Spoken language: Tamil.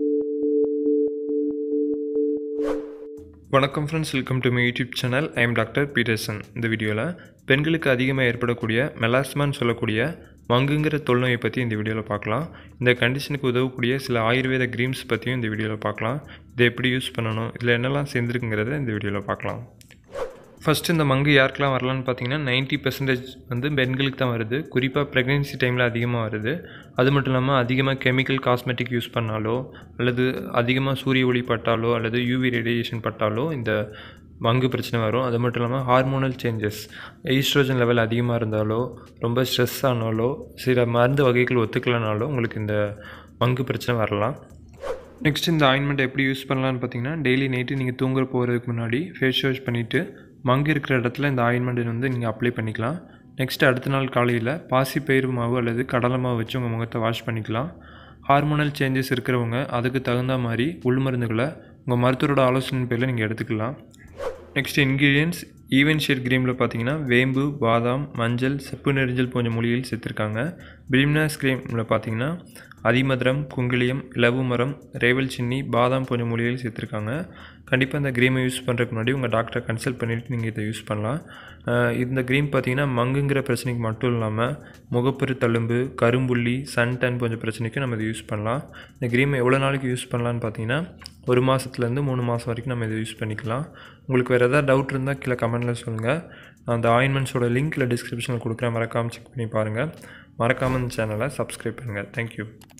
வணக்கம் friends welcome to my YouTube channel I am doctor Peterson இந்த வீடியோவில் பெண்களுக்கு அதிகமாக ஏற்படக்கூடிய மெலாஸ்மான்னு சொல்லக்கூடிய மங்குங்கிற தொல்நோயை பற்றி இந்த வீடியோவில் பார்க்கலாம் இந்த கண்டிஷனுக்கு உதவக்கூடிய சில ஆயுர்வேத க்ரீம்ஸ் பற்றியும் இந்த வீடியோவில் பார்க்கலாம் இதை எப்படி யூஸ் பண்ணணும் இதில் என்னெல்லாம் சேர்ந்துருக்குங்கிறத இந்த வீடியோவில் பார்க்கலாம் ஃபஸ்ட்டு இந்த மங்கு யாருக்கெல்லாம் வரலான்னு பார்த்தீங்கன்னா நைன்ட்டி பர்சன்டேஜ் வந்து பெண்களுக்கு தான் வருது குறிப்பாக ப்ரெக்னென்சி டைமில் அதிகமாக வருது அது மட்டும் இல்லாமல் அதிகமாக கெமிக்கல் காஸ்மெட்டிக் யூஸ் பண்ணாலோ அல்லது அதிகமாக சூரிய ஒளி பட்டாலோ அல்லது யூவி ரேடியேஷன் பட்டாலோ இந்த மங்கு பிரச்சனை வரும் அது மட்டும் இல்லாமல் ஹார்மோனல் சேஞ்சஸ் ஈஸ்ட்ரோஜன் லெவல் அதிகமாக இருந்தாலோ ரொம்ப ஸ்ட்ரெஸ் ஆனாலோ சில மருந்து வகைகள் ஒத்துக்கலனாலோ உங்களுக்கு இந்த மங்கு பிரச்சனை வரலாம் நெக்ஸ்ட் இந்த ஆயின்மெண்ட் எப்படி யூஸ் பண்ணலான்னு பார்த்தீங்கன்னா டெய்லி நைட்டு நீங்கள் தூங்குற போகிறதுக்கு முன்னாடி ஃபேஸ் வாஷ் பண்ணிவிட்டு மங்கு இருக்கிற இடத்துல இந்த ஆயின்மெண்ட் வந்து நீங்கள் அப்ளை பண்ணிக்கலாம் நெக்ஸ்ட் அடுத்த நாள் காலையில் பாசிப்பயிறு மாவு அல்லது கடலை மாவு வச்சு உங்கள் முகத்தை வாஷ் பண்ணிக்கலாம் ஹார்மோனல் சேஞ்சஸ் இருக்கிறவங்க அதுக்கு தகுந்த மாதிரி உள்மருந்துகளை உங்கள் மருத்துவரோட ஆலோசனை பேரில் நீங்கள் எடுத்துக்கலாம் நெக்ஸ்ட் இன்க்ரீடியன்ஸ் ஈவன் ஷேட் க்ரீமில் பார்த்தீங்கன்னா வேம்பு பாதாம் மஞ்சள் செப்பு நெரிஞ்சல் போன்ற மூலிகைகள் சேர்த்துருக்காங்க பிலிம்னாஸ் க்ரீமில் பார்த்தீங்கன்னா அதிமதுரம் குங்கிலியம் இலவு மரம் ரேவல் சின்னி பாதாம் போன்ற மூலிகைகள் சேர்த்துருக்காங்க கண்டிப்பாக இந்த க்ரீமை யூஸ் பண்ணுறதுக்கு முன்னாடி உங்கள் டாக்டரை கன்சல்ட் பண்ணிவிட்டு நீங்கள் இதை யூஸ் பண்ணலாம் அஹ் இந்த க்ரீம் பார்த்தீங்கன்னா மங்குங்கிற பிரச்சனைக்கு மட்டும் இல்லாமல் முகப்பரு தழும்பு கரும்புள்ளி சன் டன் போன்ற பிரச்சனைக்கும் நம்ம இதை யூஸ் பண்ணலாம் இந்த க்ரீமை எவ்வளோ நாளைக்கு யூஸ் பண்ணலான்னு பார்த்தீங்கன்னா ஒரு மாதத்துலேருந்து மூணு மாதம் வரைக்கும் நம்ம இதை யூஸ் பண்ணிக்கலாம் உங்களுக்கு வேறு எதாவது டவுட் இருந்தால் கீழே கமெண்ட்டில் சொல்லுங்கள் நான் அந்த ஆயின்மெண்ட்ஸோட லிங்க்கில் டிஸ்கிரிப்ஷனில் கொடுக்குறேன் மறக்காமல் செக் பண்ணி பாருங்கள் மறக்காமல் இந்த சேனலை சப்ஸ்கிரைப் பண்ணுங்கள் தேங்க்யூ